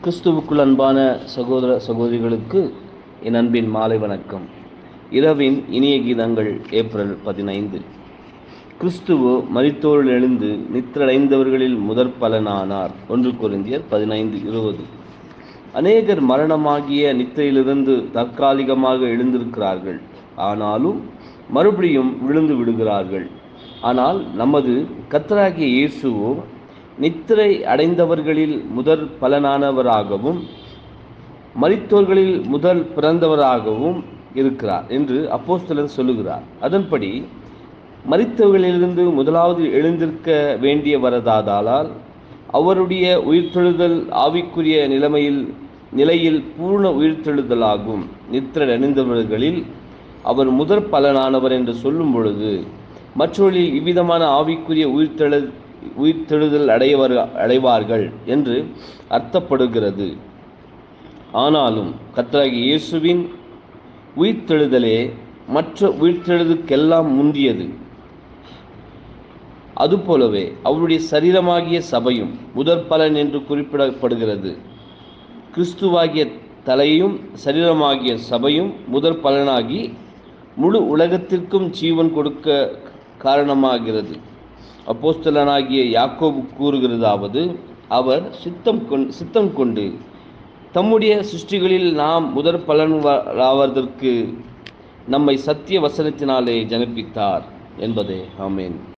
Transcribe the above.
கிறிஸ்துவுக்குள் அன்பான சகோதர சகோதரிகளுக்கு என் அன்பின் மாலை வணக்கம் இரவின் இனிய கீதங்கள் ஏப்ரல் பதினைந்து கிறிஸ்துவோ மரித்தோரில் எழுந்து நித்திரடைந்தவர்களில் முதற் பலனானார் ஒன்று கொரிந்தியர் பதினைந்து இருபது அநேகர் மரணமாகிய நித்திரையிலிருந்து தற்காலிகமாக எழுந்திருக்கிறார்கள் ஆனாலும் மறுபடியும் விழுந்து விடுகிறார்கள் ஆனால் நமது கத்தராகிய இயேசுவோ நித்திரை அடைந்தவர்களில் முதற் பலனானவராகவும் மரித்தோர்களில் முதல் பிறந்தவராகவும் இருக்கிறார் என்று அப்போஸ்தலர் சொல்லுகிறார் அதன்படி மரித்தவர்களிலிருந்து முதலாவது எழுந்திருக்க வேண்டிய வரதாதாலால் அவருடைய உயிர்த்தெழுதல் ஆவிக்குரிய நிலைமையில் நிலையில் பூர்ண உயிர்த்தெழுதலாகும் நித்திரை அணிந்தவர்களில் அவர் முதற் பலனானவர் என்று சொல்லும் பொழுது மற்றவர்களில் இவ்விதமான ஆவிக்குரிய உயிர்த்தெழு உயிர்த்தெழுதல் அடையவர் அடைவார்கள் என்று அர்த்தப்படுகிறது ஆனாலும் கத்தராகி இயேசுவின் உயிர்த்தெழுதலே மற்ற உயிர்த்தெழுதுக்கெல்லாம் முந்தியது அதுபோலவே அவருடைய சரீரமாகிய சபையும் முதற் பலன் என்று குறிப்பிடப்படுகிறது கிறிஸ்துவாகிய தலையும் சரீரமாகிய சபையும் முதற் பலனாகி முழு உலகத்திற்கும் ஜீவன் கொடுக்க காரணமாகிறது அப்போஸ்தலனாகிய யாக்கோபு கூறுகிறதாவது அவர் சித்தம் கொண் சித்தம் கொண்டு தம்முடைய சிருஷ்டிகளில் நாம் முதற் பலன் ஆவதற்கு நம்மை சத்திய வசனத்தினாலே ஜனப்பித்தார் என்பதே ஆமேன்